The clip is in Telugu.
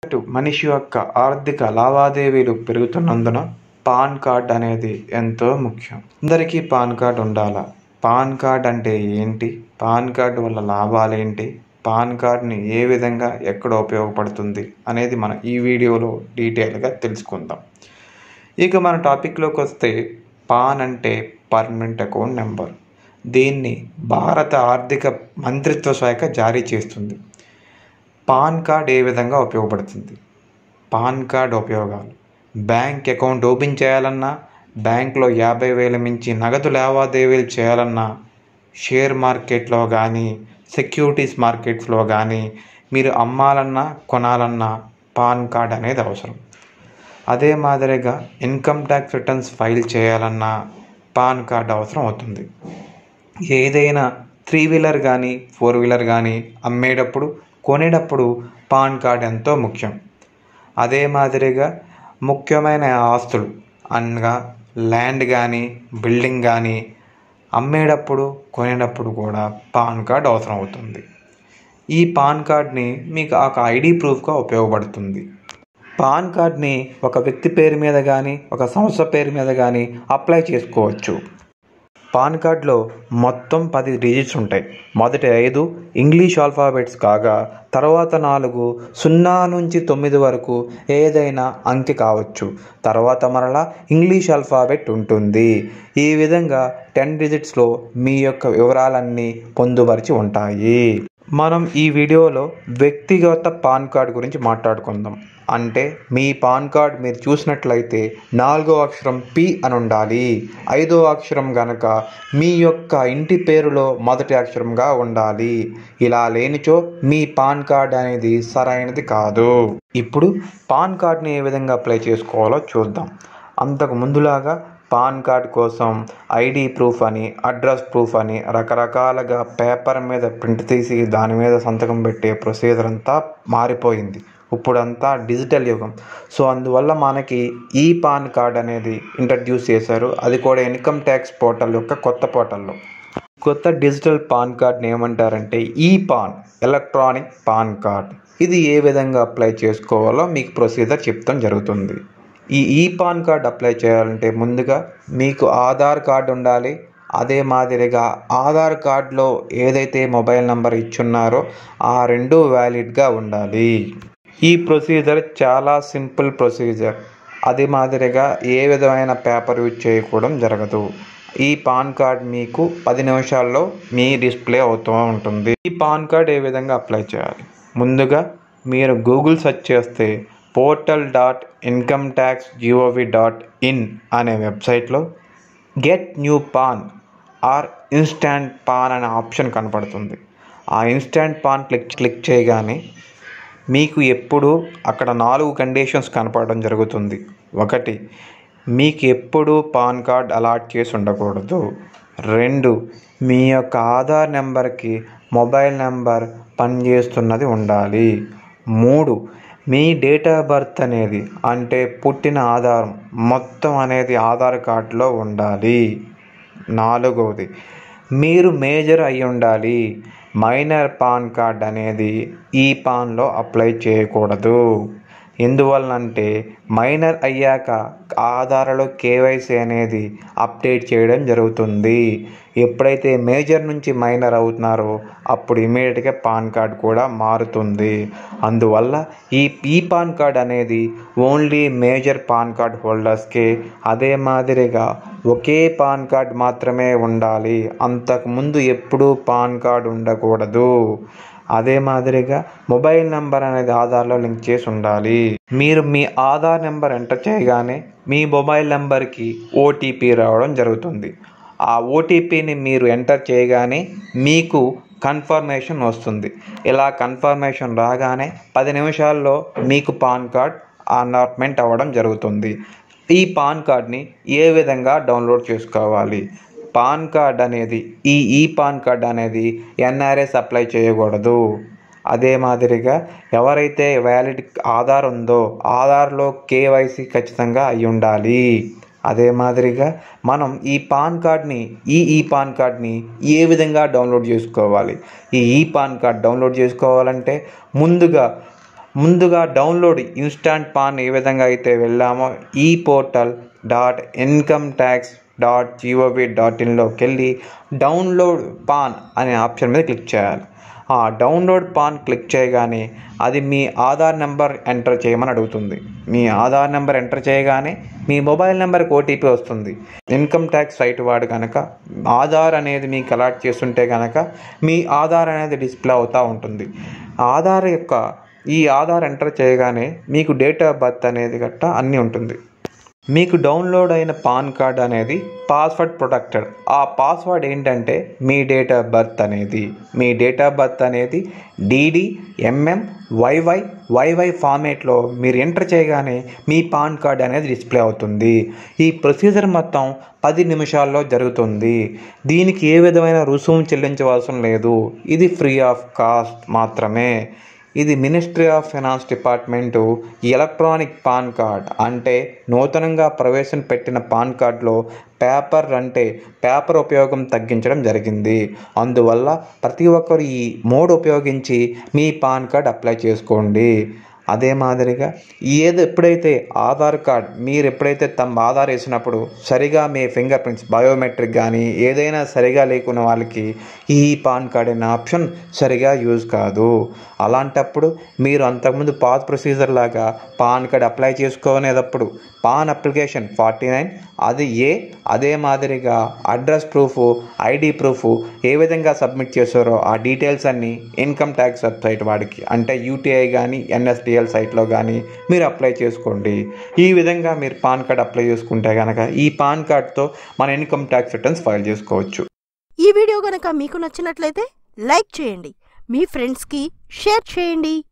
సగటు మనిషి యొక్క ఆర్థిక లావాదేవీలు పెరుగుతున్నందున పాన్ కార్డ్ అనేది ఎంతో ముఖ్యం అందరికీ పాన్ కార్డ్ ఉండాలా పాన్ కార్డ్ అంటే ఏంటి పాన్ కార్డ్ వల్ల లాభాలు ఏంటి పాన్ కార్డ్ని ఏ విధంగా ఎక్కడ ఉపయోగపడుతుంది అనేది మనం ఈ వీడియోలో డీటెయిల్గా తెలుసుకుందాం ఇక మన టాపిక్లోకి వస్తే పాన్ అంటే పర్మనెంట్ అకౌంట్ నెంబర్ దీన్ని భారత ఆర్థిక మంత్రిత్వ శాఖ జారీ చేస్తుంది పాన్ కార్డ్ ఏ విధంగా ఉపయోగపడుతుంది పాన్ కార్డ్ ఉపయోగాలు బ్యాంక్ అకౌంట్ ఓపెన్ చేయాలన్నా బ్యాంక్లో యాభై వేల మించి నగదు లావాదేవీలు చేయాలన్నా షేర్ మార్కెట్లో కానీ సెక్యూరిటీస్ మార్కెట్స్లో కానీ మీరు అమ్మాలన్నా కొనాలన్నా పాన్ కార్డ్ అనేది అవసరం అదే మాదిరిగా ఇన్కమ్ ట్యాక్స్ రిటర్న్స్ ఫైల్ చేయాలన్నా పాన్ కార్డ్ అవసరం అవుతుంది ఏదైనా త్రీ వీలర్ కానీ ఫోర్ వీలర్ కానీ అమ్మేటప్పుడు కొనేటప్పుడు పాన్ కార్డ్ ఎంతో ముఖ్యం అదే మాదిరిగా ముఖ్యమైన ఆస్తులు అనగా ల్యాండ్ కానీ బిల్డింగ్ కానీ అమ్మేటప్పుడు కొనేటప్పుడు కూడా పాన్ కార్డ్ అవసరం అవుతుంది ఈ పాన్ కార్డ్ని మీకు ఒక ఐడి ప్రూఫ్గా ఉపయోగపడుతుంది పాన్ కార్డ్ని ఒక వ్యక్తి పేరు మీద కానీ ఒక సంస్థ పేరు మీద కానీ అప్లై చేసుకోవచ్చు పాన్ కార్డ్లో మొత్తం పది డిజిట్స్ ఉంటాయి మొదటి ఐదు ఇంగ్లీష్ ఆల్ఫాబెట్స్ కాగా తర్వాత నాలుగు సున్నా నుంచి తొమ్మిది వరకు ఏదైనా అంకె కావచ్చు తర్వాత మరలా ఇంగ్లీష్ ఆల్ఫాబెట్ ఉంటుంది ఈ విధంగా టెన్ డిజిట్స్లో మీ యొక్క వివరాలన్నీ పొందుపరిచి ఉంటాయి మనం ఈ వీడియోలో వ్యక్తిగత పాన్ కార్డ్ గురించి మాట్లాడుకుందాం అంటే మీ పాన్ కార్డ్ మీరు చూసినట్లయితే నాలుగో అక్షరం పి అని ఉండాలి ఐదో అక్షరం గనక మీ యొక్క ఇంటి పేరులో మొదటి అక్షరంగా ఉండాలి ఇలా లేనిచో మీ పాన్ కార్డ్ అనేది సరైనది కాదు ఇప్పుడు పాన్ కార్డ్ని ఏ విధంగా అప్లై చేసుకోవాలో చూద్దాం అంతకు ముందులాగా పాన్ కార్డ్ కోసం ఐడి ప్రూఫ్ అని అడ్రస్ ప్రూఫ్ అని రకరకాలుగా పేపర్ మీద ప్రింట్ తీసి దాని మీద సంతకం పెట్టే ప్రొసీజర్ అంతా మారిపోయింది ఇప్పుడంతా డిజిటల్ యుగం సో అందువల్ల మనకి ఈ పాన్ కార్డ్ అనేది ఇంట్రడ్యూస్ చేశారు అది కూడా ఇన్కమ్ ట్యాక్స్ పోర్టల్ యొక్క కొత్త పోర్టల్లో కొత్త డిజిటల్ పాన్ కార్డ్ని ఏమంటారంటే ఈ పాన్ ఎలక్ట్రానిక్ పాన్ కార్డ్ ఇది ఏ విధంగా అప్లై చేసుకోవాలో మీకు ప్రొసీజర్ చెప్తాం జరుగుతుంది ఈ ఈ పాన్ కార్డ్ అప్లై చేయాలంటే ముందుగా మీకు ఆధార్ కార్డు ఉండాలి అదే మాదిరిగా ఆధార్ కార్డులో ఏదైతే మొబైల్ నెంబర్ ఇచ్చున్నారో ఆ రెండు వ్యాలిడ్గా ఉండాలి ఈ ప్రొసీజర్ చాలా సింపుల్ ప్రొసీజర్ అది మాదిరిగా ఏ విధమైన పేపర్ యూజ్ చేయకూడదు జరగదు ఈ పాన్ కార్డ్ మీకు పది నిమిషాల్లో మీ డిస్ప్లే అవుతూ ఉంటుంది ఈ పాన్ కార్డ్ ఏ విధంగా అప్లై చేయాలి ముందుగా మీరు గూగుల్ సెర్చ్ చేస్తే portal dot income tax GOV dot in అనే వెబ్సైట్లో get new PAN or instant PAN అనే ఆప్షన్ కనపడుతుంది ఆ ఇన్స్టాంట్ పాన్ క్లిక్ క్లిక్ చేయగానే మీకు ఎప్పుడు అక్కడ నాలుగు కండిషన్స్ కనపడడం జరుగుతుంది ఒకటి మీకు ఎప్పుడు పాన్ కార్డ్ అలాట్ చేసి ఉండకూడదు రెండు మీ యొక్క ఆధార్ నెంబర్కి మొబైల్ నెంబర్ పనిచేస్తున్నది ఉండాలి మూడు మీ డేట్ ఆఫ్ బర్త్ అనేది అంటే పుట్టిన ఆధారం మొత్తం అనేది ఆధార్ కార్డులో ఉండాలి నాలుగవది మీరు మేజర్ అయి ఉండాలి మైనర్ పాన్ కార్డ్ అనేది ఈ పాన్లో అప్లై చేయకూడదు ఎందువలనంటే మైనర్ అయ్యాక ఆధార్లో కేవైసీ అనేది అప్డేట్ చేయడం జరుగుతుంది ఎప్పుడైతే మేజర్ నుంచి మైనర్ అవుతున్నారో అప్పుడు ఇమీడియట్గా పాన్ కార్డ్ కూడా మారుతుంది అందువల్ల ఈ ఈ పాన్ కార్డ్ అనేది ఓన్లీ మేజర్ పాన్ కార్డ్ హోల్డర్స్కే అదే మాదిరిగా ఒకే పాన్ కార్డ్ మాత్రమే ఉండాలి అంతకుముందు ఎప్పుడూ పాన్ కార్డ్ ఉండకూడదు అదే మాదిరిగా మొబైల్ నెంబర్ అనేది ఆధార్లో లింక్ చేసి ఉండాలి మీరు మీ ఆధార్ నెంబర్ ఎంటర్ చేయగానే మీ మొబైల్ నెంబర్కి ఓటీపీ రావడం జరుగుతుంది ఆ ఓటీపీని మీరు ఎంటర్ చేయగానే మీకు కన్ఫర్మేషన్ వస్తుంది ఇలా కన్ఫర్మేషన్ రాగానే పది నిమిషాల్లో మీకు పాన్ కార్డ్ అలాట్మెంట్ అవ్వడం జరుగుతుంది ఈ పాన్ కార్డ్ని ఏ విధంగా డౌన్లోడ్ చేసుకోవాలి పాన్ కార్డ్ అనేది ఈ ఈ పాన్ కార్డ్ అనేది ఎన్ఆర్ఎస్ అప్లై చేయకూడదు అదే మాదిరిగా ఎవరైతే వ్యాలిడ్ ఆధార్ ఉందో ఆధార్లో కేవైసీ ఖచ్చితంగా అయి ఉండాలి అదే మాదిరిగా మనం ఈ పాన్ కార్డ్ని ఈ ఈ పాన్ కార్డ్ని ఏ విధంగా డౌన్లోడ్ చేసుకోవాలి ఈ ఈ పాన్ కార్డ్ డౌన్లోడ్ చేసుకోవాలంటే ముందుగా ముందుగా డౌన్లోడ్ ఇన్స్టాంట్ పాన్ ఏ విధంగా అయితే వెళ్ళామో ఈ portal dot income tax dot GOV dot ఇన్లోకి వెళ్ళి డౌన్లోడ్ పాన్ అనే ఆప్షన్ మీద క్లిక్ చేయాలి ఆ డౌన్లోడ్ పాన్ క్లిక్ చేయగానే అది మీ ఆధార్ నెంబర్ ఎంటర్ చేయమని అడుగుతుంది మీ ఆధార్ నెంబర్ ఎంటర్ చేయగానే మీ మొబైల్ నెంబర్కి ఓటీపీ వస్తుంది ఇన్కమ్ ట్యాక్స్ సైట్ వాడు కనుక ఆధార్ అనేది మీకు అలాట్ చేస్తుంటే కనుక మీ ఆధార్ అనేది డిస్ప్లే అవుతూ ఉంటుంది ఆధార్ యొక్క ఈ ఆధార్ ఎంటర్ చేయగానే మీకు డేట్ ఆఫ్ బర్త్ అనేది గట్ట అన్నీ ఉంటుంది మీకు డౌన్లోడ్ అయిన పాన్ కార్డ్ అనేది పాస్వర్డ్ ప్రొటెక్టెడ్ ఆ పాస్వర్డ్ ఏంటంటే మీ డేట్ ఆఫ్ బర్త్ అనేది మీ డేట్ ఆఫ్ బర్త్ అనేది డీడీ ఎంఎం వైవై వైవై ఫార్మేట్లో మీరు ఎంటర్ చేయగానే మీ పాన్ కార్డ్ అనేది డిస్ప్లే అవుతుంది ఈ ప్రొసీజర్ మొత్తం పది నిమిషాల్లో జరుగుతుంది దీనికి ఏ విధమైన రుసుము చెల్లించవలసిన లేదు ఇది ఫ్రీ ఆఫ్ కాస్ట్ మాత్రమే ఇది ministry of finance department electronic PAN card అంటే నూతనంగా ప్రవేశపెట్టిన పాన్ కార్డులో పేపర్ అంటే పేపర్ ఉపయోగం తగ్గించడం జరిగింది అందువల్ల ప్రతి ఒక్కరు ఈ మోడ్ ఉపయోగించి మీ పాన్ కార్డ్ అప్లై చేసుకోండి అదే మాదిరిగా ఏది ఎప్పుడైతే ఆధార్ కార్డ్ మీరు ఎప్పుడైతే తమ ఆధార్ వేసినప్పుడు సరిగా మీ ఫింగర్ ప్రింట్స్ బయోమెట్రిక్ కానీ ఏదైనా సరిగా లేకున్న వాళ్ళకి ఈ పాన్ కార్డ్ అనే ఆప్షన్ సరిగా యూజ్ కాదు అలాంటప్పుడు మీరు అంతకుముందు పాస్ ప్రొసీజర్ లాగా పాన్ కార్డ్ అప్లై చేసుకునేటప్పుడు పాన్ అప్లికేషన్ ఫార్టీ నైన్ అది ఏ అదే మాదిరిగా అడ్రస్ ప్రూఫ్ ఐడి ప్రూఫ్ ఏ విధంగా సబ్మిట్ చేశారో ఆ డీటెయిల్స్ అన్నీ ఇన్కమ్ ట్యాక్స్ వెబ్సైట్ వాడికి అంటే యూటీఐ కానీ ఎన్ఎస్డిఎల్ సైట్లో కానీ మీరు అప్లై చేసుకోండి ఈ విధంగా మీరు పాన్ కార్డ్ అప్లై చేసుకుంటే కనుక ఈ పాన్ కార్డ్తో మన ఇన్కమ్ ట్యాక్స్ రిటర్న్స్ ఫైల్ చేసుకోవచ్చు ఈ వీడియో గనక మీకు నచ్చినట్లయితే లైక్ చేయండి మీ ఫ్రెండ్స్కి షేర్ చేయండి